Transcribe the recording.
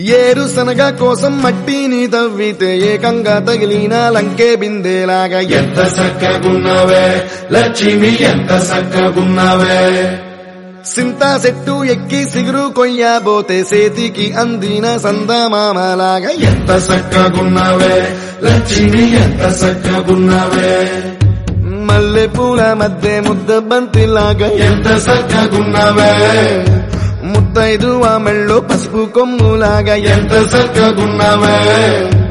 ఏరు శనగ కోసం మట్టిని తవ్వితే ఏకంగా తగిలిన లంకే బిందేలాగా ఎంత చక్కగున్నవే లక్ష్మి ఎంత చక్కగున్నవే సింతా చెట్టు ఎక్కి సిగురు కొయ్యబోతే సేతికి అందిన సందమామలాగా ఎంత చక్కగున్నవే లక్ష్మి ఎంత చక్కగున్నవే మల్లె పూల మధ్య ముద్ద బంతిలాగా ఎంత చక్కగున్నవే ముద్దైదు ఆ మెళ్ళో పసుపు కొమ్ములాగా ఎంత చక్కగున్నవే